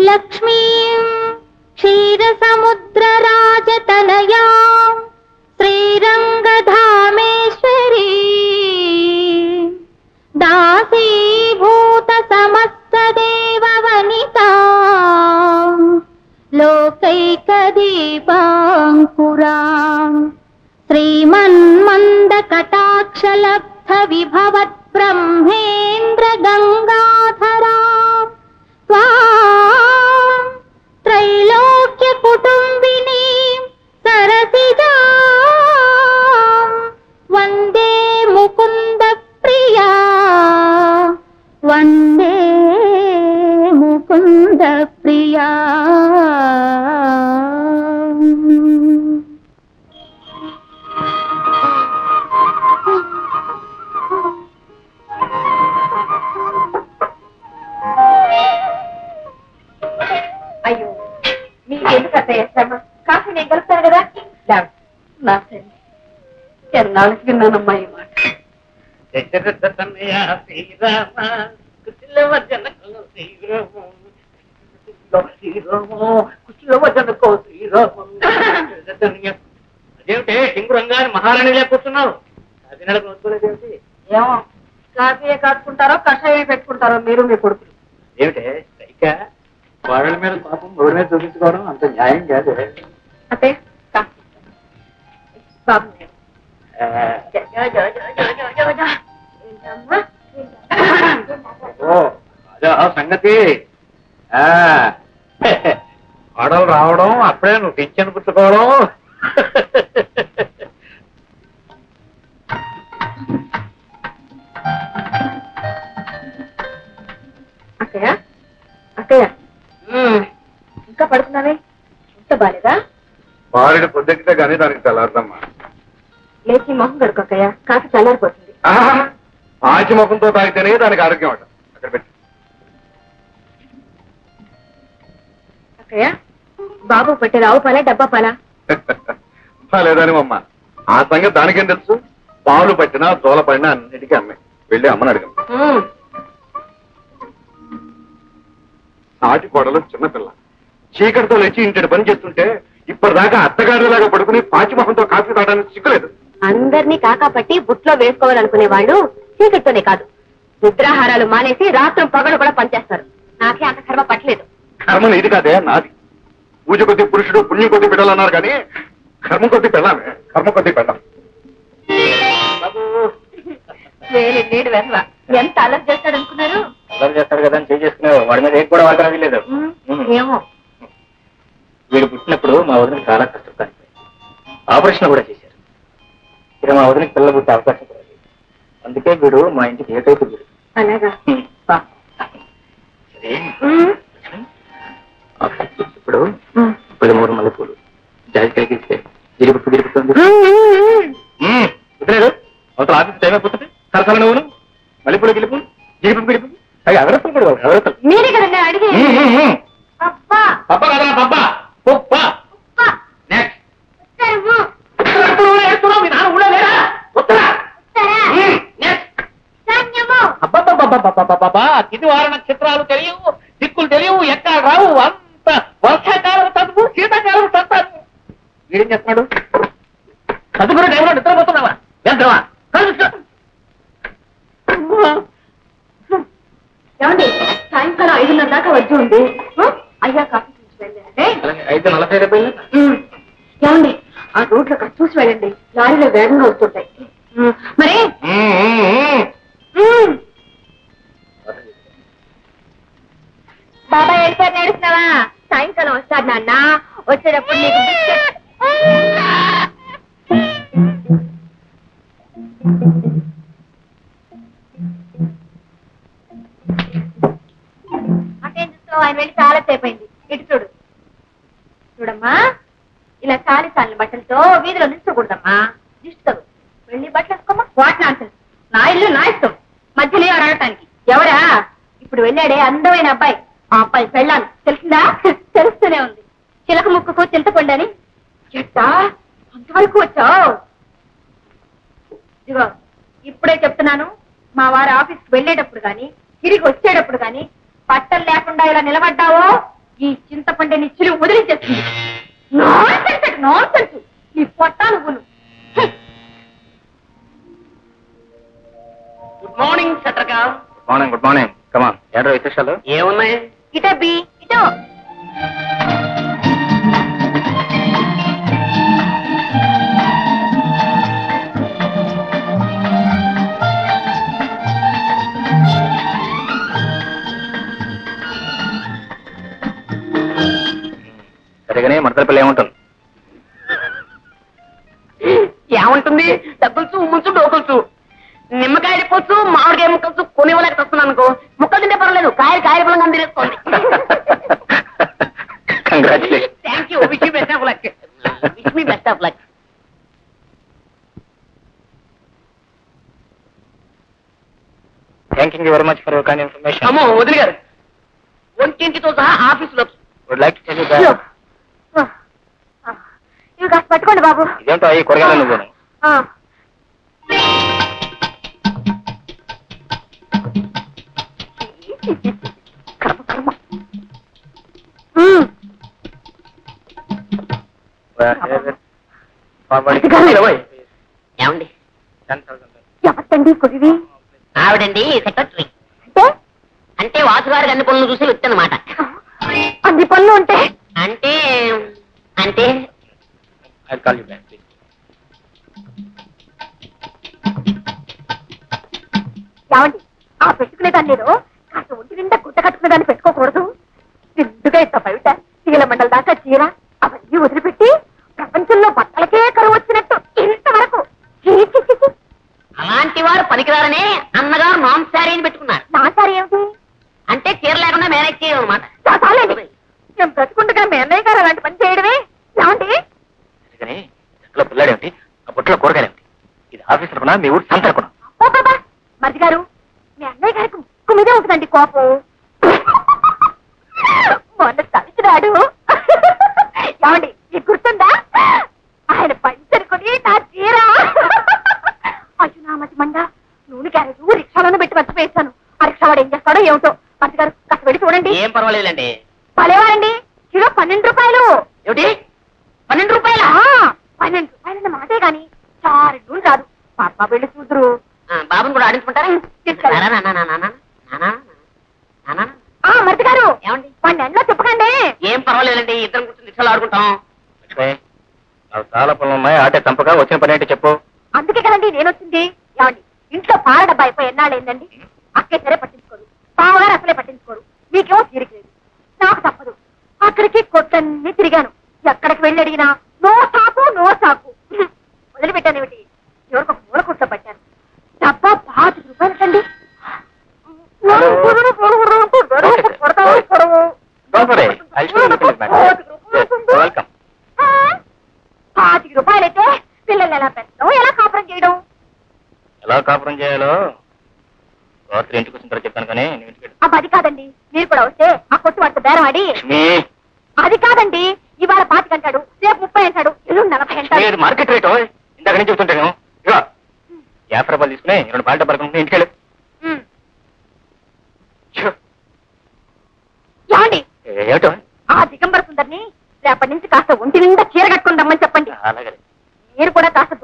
లక్ష్మీం క్షీరసముద్రరాజతనయా శ్రీరంగధామేశ్వరీ దాసీభూత సమస్త దేవవనితా లోకైకదీపాంకురా శ్రీమన్మంద కటాక్షలబ్ధ విభవత్ బ్రహ్మేంద్ర గంగాధరా త్వాం త్రైలోక్య కుటుంబిని సరసిజా వందే ముకుంద ప్రియా వందే ముకుంద ప్రియా అయ్యో మీకు ఎందుకు అత్తయ్య శ్రమ కాఫీ నేను కలుపుతాను కదా లేవండి. నా తల్లి ఎన్నాళ్ళకి విన్నానమ్మా ఈ మాట దశరథతనయ శ్రీరామ కుశల వచనకో శ్రీరామ శ్రీరామ కుశల వచనకో శ్రీరామ దశరథతనయ అదేమిటే సింగురంగా మహారాణిగా కూర్చున్నావు అది నెలకు వస్తులేదేమిటి ఏమో కాఫీయే కాచుకుంటారో కషాయం పెట్టుకుంటారో మీరు మీ కొడుకులు ఏమిటే సైకా వాళ్ళ మీద పాపం ఎవరి మీద చూపించుకోవడం అంత న్యాయం కాదు అత్తయ్య కాఫీ బాబు ఆ, ఏంటమ్మా ఓ అదే ఆ సంగతి ఆ ఆడలు రావడం అప్పుడే నువ్వు పింఛన్ పుచ్చుకోవడం అక్కయ్య అక్కయ్య ఇంకా పడుతున్నావే ఇంత బాలేదా బాలుడు పొద్దెక్కితే గానీ దానికి తెల్లారదమ్మా లేచి మొహం కడుకు అక్కయ్య కాఫీ చల్లారిపోతుంది ఆచి ముఖంతో తాగితేనే దానికి ఆరోగ్యం అట అక్కడ పెట్టి అక్కయ్య బాబు పట్టే రావు పాలా డబ్బా పాలా లేదని అమ్మ ఆ సంగతి దానికేం తెలుసు పాలు పట్టినా జోల పడినా అన్నిటికీ అమ్మాయి వెళ్ళి అమ్మని అడిగాం నాటి కొడలు చిన్నపిల్ల చీకటితో లేచి ఇంటి పని చేస్తుంటే ఇప్పటిదాకా అత్తగారిలాగా పడుకుని పాచిమొహంతో కాఫీ తాగడానికి సిగ్గులేదు అందరినీ కాకా పట్టి బుట్లో వేసుకోవాలనుకునే వాళ్ళు చీకటితోనే కాదు నిద్రాహారాలు మానేసి రాత్రం పగలు కూడా పనిచేస్తారు నాకే అంత కర్మ పట్టలేదు కర్మ ఇది కాదే నాది పూజ కొద్ది పురుషుడు పుణ్యం కొద్ది బిడ్డలు అన్నారు కానీ కర్మ కొద్ది పెళ్ళామే కర్మ కొద్ది పెళ్ళాం వేరే నేడు వెర్వ ఎంత అలర్ట్ చేస్తాడు అనుకున్నారు అల్లరి చేస్తాడు కదా అని చేసుకున్నావు వాడి మీద ఏం కూడా వాడకం లేదు ఏమో వీడు పుట్టినప్పుడు మా వదిన చాలా కష్టపడి ఆపరేషన్ కూడా చేశారు ఇక మా వదినకి పిల్ల పుట్టే అవకాశం కూడా లేదు అందుకే వీడు మా ఇంటికి ఏకైతే వీడు అలాగా సరే ఇప్పుడు పదమూడు మల్లెపూలు జాజికాయకి ఇస్తే జిరిపుట్టు జిరిపుతుంది కుదరదు అవతల ఆఫీస్ టైం అయిపోతుంది సరసల నువ్వును మల్లెపూలు గిలుపు జిరిపు గిలుపు అవి అగరత్తలు కూడా కావు, అగరత్తలు మీరే కదండి అడిగి ఉమ్, ఉమ్, ఉమ్. అబ్బా పప్ప కదా పప్ప పప్ప అబ్బా నెక్స్ట్ ఉత్తరము మీ నాన్న ఊళ్ళో లేరా ఉత్తరా ఉత్తర ఉమ్, నెక్స్ట్ సైన్యము అబ్బబ్బబ్బబ్బబ్బబ్బబ్బా తిది వార నక్షత్రాలు తెలియవు దిక్కులు తెలియవు ఎక్కడ రావు అంత వర్షాకాలం చదువు శీతాకాలం చదువు వీడేం చేస్తున్నాడు చదువుకునే టైంలో నిద్రపోతున్నావా వెళ్తావా ఏమండి సాయంకాలం ఐదున్నర దాకా వచ్చి ఉంది ఆ? అయ్యా కాఫీ చూసి వెళ్ళండి అయితే నలభై రూపాయలు ఉమ్. ఏమండి ఆ రోడ్లు అక్కడ చూసి వెళ్ళండి లారీలో వేగంగా వస్తుంటాయి ఉమ్. మరి ఉమ్. బాబాయ్ వెళ్ళిపోయి నేడుస్తున్నావా సాయంకాలం వస్తాడు నాన్న వచ్చేటప్పుడు నీకు బిస్కెట్ అటేం చూస్తావు ఆయన వెళ్ళి చాలా సేపు అయింది ఇటు చూడు చూడమ్మా ఇలా చాలి చాలిన బట్టలతో వీధిలో నిల్చకూడదమ్మా దిష్టి తగు వెళ్ళి బట్టలు వేసుకోమా వాటి నాన్సెన్స్ నా ఇల్లు నా ఇష్టం మధ్యలో ఎవరు అడగటానికి ఎవరా ఇప్పుడు వెళ్ళాడే అందమైన అబ్బాయి ఆ అబ్బాయి పెళ్ళాను తెలిసిందా తెలుస్తూనే ఉంది చిలక ముక్కుకు చింతపండని చెట్టా అంతవరకు వచ్చావు ఇదిగో ఇప్పుడే చెప్తున్నాను మా వారి ఆఫీస్కి వెళ్ళేటప్పుడు గాని తిరిగి వచ్చేటప్పుడు గాని బట్టలు లేకుండా ఇలా నిలబడ్డావో ఈ చింతపండే నిచ్చులు వదిలించేస్తుంది నాన్సెన్స్ నాన్సెన్స్ నీ పొట్టా నువ్వును హ్మ్. గుడ్ మార్నింగ్ చట్రకా మార్నింగ్ గుడ్ మార్నింగ్ కమాన్ ఏంటో విశేషాలు ఏమున్నాయి ఇటో బి ఇటో సరిగానే మడతల పిల్ల ఏముంటుంది ఏముంటుంది డబ్బుల్చు ఉమ్ముంచు డోకుల్చు నిమ్మకాయ పొచ్చు మామిడికాయ ముక్కలు కొనివ్వలేక వస్తున్నాను అనుకో ముక్కలు తింటే పర్వాలేదు కాయలు కాయల పొలంగా అందిరేసుకోండి congratulation thank you wish best of luck wish me best of luck thank you very much for your kind information అమ్మో వదిలి గారు ఒంటింటితో సహా ఆఫీసులో would like to tell you ఇదిగో. దట్ ఆ, ఆ. ఇవి కాస్త పట్టుకోండి బాబు ఇదేంటో ఈ కూరగాయలు నువ్వు ఆ. కర్మ, కర్మ. మ్మ్. ఏమండి ఎవరితండి కొద్దివి ఆవిడండి సెక్రటరీ అంటే అంటే వాసుగారికి అన్ని పనులు చూసి వచ్చానమాట అన్ని పనులు ఉంటే అంటే అంటే I'll call you back, please. ఏమండి ఆ పెట్టుకునే దాన్ని నేను కాస్త ఒంటి నిండా గుట్ట కట్టుకునే దాన్ని పెట్టుకోకూడదు ఎందుగా ఇంత బయట తీగల మండల దాకా చీర అవన్నీ వదిలిపెట్టి ప్రపంచంలో బట్టలకే కరువు వచ్చినట్టు ఇంతవరకు చీ, చీ, చీ, చీ. అలాంటి వారు పనికిరారనే అన్నగారు నాన్ శారీని పెట్టుకున్నారు నా సారి ఏమిటి అంటే చీర లేకుండా మేనేజ్ చేయడం అనమాట నా చాలండి నేను బ్రతుకుండగా మీ అన్నయ్య గారు అలాంటి పని చేయడమే ఏమండి సరిగానే ఇంట్లో పిల్లాడేమిటి ఆ బుట్టలో కూరగాయలేమిటి ఇది ఆఫీస్ అనుకున్నా మీ ఊరు సంత అనుకున్నా ఓ బాబా మరిది గారు మీ అన్నయ్య గారికి ముక్కు మీదే ఉంటుందండి కోపం మొన్న తలిచినాడు ఏమండి మీకు గుర్తుందా ఆయన పంచరు కొని నా చీర అయ్యో నా మతి మండ నూనె క్యారేజ్ రిక్షాలోనే పెట్టి మర్చిపోయేసాను ఆ రిక్షా వాడు ఏం చేస్తాడో ఏమిటో మరిది గారు కాస్త వెళ్ళి చూడండి ఏం పర్వాలేదండి పలేవారండి కిలో పన్నెండు రూపాయలు ఏమిటి పన్నెండు రూపాయల ఆ, పన్నెండు రూపాయలన్న మాటే గాని చారు నూనె రాదు పాప వెళ్ళి చూదురు బాబుని కూడా ఆడించుకుంటారా తీసుకెళ్ళండి. నానా, నానా, నానా, నానా, నానా, నానా. ఆ మరిది గారు ఏమండి వాడిని ఎండలో చెప్పకండి ఏం పర్వాలేదండి ఇద్దరం కూర్చొని రిక్షాలు ఆడుకుంటాం లక్ష్మి నాకు చాలా పనులు ఉన్నాయి ఆటే చంపగా వచ్చిన పని ఏంటి చెప్పు అందుకే కదండి నేను వచ్చింది ఏమండి ఇంట్లో పాల డబ్బా అయిపోయి ఎన్నాళ్ళు ఏందండి అక్కే సరే పట్టించుకోరు పావగారు అసలే పట్టించుకోరు మీకేమో తీరిక లేదు నాకు తప్పదు అక్కడికి కొట్టన్ని తిరిగాను ఎక్కడికి వెళ్ళి అడిగినా నో సాకు నో సాకు వదిలిపెట్టాను ఏమిటి ఎవరికి ఒక మూల కూర్చోబట్టాను డబ్బా పాతిక రూపాయలకండి Don't worry, I'll show you the bill, madam. Yes, you're welcome. పాతిక రూపాయలైతే పిల్లలు ఎలా పెంచడం ఎలా కాపురం చేయడం ఎలా కాపురం చేయాలో రాత్రి ఇంటికి వచ్చిన తర్వాత చెప్తాను కానీ నువ్వు ఇంటికి వెళ్ళు. ఆ పది కాదండి మీరు కూడా వస్తే ఆ కొట్టు వాడితో బేరం ఆడి లక్ష్మి అది కాదండి ఇవాళ పాతిక అంటాడు రేపు ముప్పై అంటాడు ఎల్లుండి నలభై లక్ష్మి, అంటాడు ఇది మార్కెట్ రేటు ఇందాక నుంచి చెప్తుంటాను ఇగో యాభై రూపాయలు తీసుకుని రెండు పాల డబ్బాలు కొనుక్కుని ఇంటికి వెళ్ళు ఉమ్. ఛు, ఏమండి ఏ- ఏమిటో ఆ దిగంబర సుందరిని రేపటి నుంచి కాస్త ఒంటి నిండా చీర కట్టుకుని రమ్మని చెప్పండి అలాగే మీరు కూడా కాస్త